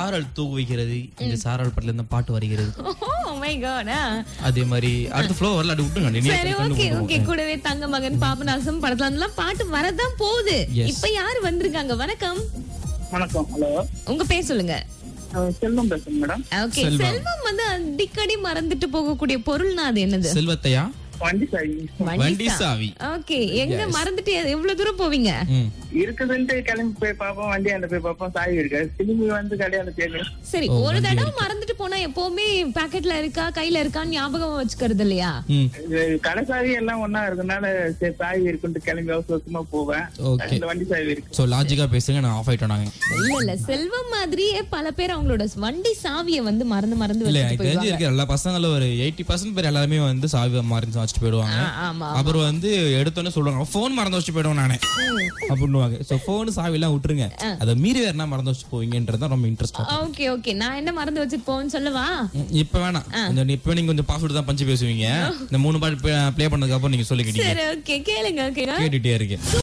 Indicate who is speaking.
Speaker 1: சாரல் தூவுகிறது இந்த சாரல் படத்துல இருந்து பாட்டு வருகிறது
Speaker 2: ஓ மை காட்
Speaker 1: அதே மாதிரி அடுத்த ஃப்ளோ வரல அப்படி விட்டுங்க நீ
Speaker 2: சரி
Speaker 1: கண்டு
Speaker 2: ஓகே
Speaker 1: விட்டுருவோம்.
Speaker 2: ஓகே கூடவே தங்க மகன் பாபநாசம் படத்துல இருந்தெல்லாம் பாட்டு வரதான் போகுது
Speaker 1: Yes.
Speaker 2: இப்ப யாரு வந்திருக்காங்க வணக்கம்
Speaker 3: வணக்கம் ஹலோ
Speaker 2: உங்க பேர் சொல்லுங்க
Speaker 3: அஹ் செல்வம் பேசுறேன் மேடம்
Speaker 2: ஓகே
Speaker 1: செல்வம்.
Speaker 2: செல்வம் வந்து அடிக்கடி மறந்துட்டு போகக்கூடிய பொருள்னா அது என்னது
Speaker 1: செல்வத்தையா
Speaker 3: வண்டி சாவி
Speaker 1: வண்டி சாவி
Speaker 2: ஓகே எங்க மறந்துட்டு எவ்வளவு தூரம் போவீங்க
Speaker 1: ம்.
Speaker 3: இருக்குதுன்ட்டு கிளம்பி போய் பார்ப்போம் வண்டியாண்ட போய் பார்ப்போம் சாவி இருக்காது திரும்பி வந்து கடையாண்ட தேடி
Speaker 2: சரி
Speaker 1: ஓ,
Speaker 2: ஒரு
Speaker 1: வண்டி
Speaker 2: தடவை மறந்துட்டு போனா எப்பவுமே பாக்கெட்ல இருக்கா கையில இருக்கான்னு ஞாபகம் வச்சுக்கிறது இல்லையா
Speaker 1: ம்
Speaker 3: இது கடை சாவி எல்லாம் ஒண்ணா இருக்கனால சரி சாவி இருக்குன்ட்டு கிளம்பி அவசர அவசரமா போவேன்
Speaker 1: Okay.
Speaker 3: இந்த வண்டி சாவி இருக்கு
Speaker 1: ஸோ லாஜிக்கா பேசுங்க நான் ஆஃப் ஆயிட்டோம் நாங்க
Speaker 2: இல்ல இல்ல செல்வம் மாதிரியே பல பேர் அவங்களோட வண்டி சாவியை வந்து மறந்து மறந்து
Speaker 1: இல்ல
Speaker 2: வச்சுட்டு
Speaker 1: எனக்கு தெரிஞ்சு
Speaker 2: போயிடுவாங்க
Speaker 1: இருக்க எல்லா பசங்களும் ஒரு எயிட்டி பர்சன்ட் பேர் எல்லாருமே வந்து சாவி மறைஞ்சு வச்சுட்டு போயிடுவாங்க
Speaker 2: ஆ, ஆமா
Speaker 1: அப்புறம் வந்து எடுத்தோன்னே சொல்லுவாங்க ஃபோன் மறந்து வச்சுட்டு போயிடுவோம் நானே அப்படின்னுவாங்க ஸோ ஃபோன் சாவி எல்லாம் விட்டுருங்க அதை மீறி வேற என்ன மறந்து வச்சுட்டு போவீங்கன்றது தான் ரொம்ப இன்ட்ரெஸ்ட்
Speaker 2: ஓகே ஓகே நான் என்ன மறந்து வச்சுட்டு போவேன்னு சொல்லவா
Speaker 1: இப்ப வேணாம் கொஞ்சம் இப்ப நீங்க கொஞ்சம் பாஸ்வேர்டு தான் பஞ்சு பேசுவீங்க இந்த மூணு பாட்டு ப்ளே பண்ணதுக்கு அப்புறம் நீங்க சொல்லிக்கிட்டீங்க
Speaker 2: சரி ஓகே கேளுங்க ஓகேவா
Speaker 1: கேட்டுட்டே இருக்கேன்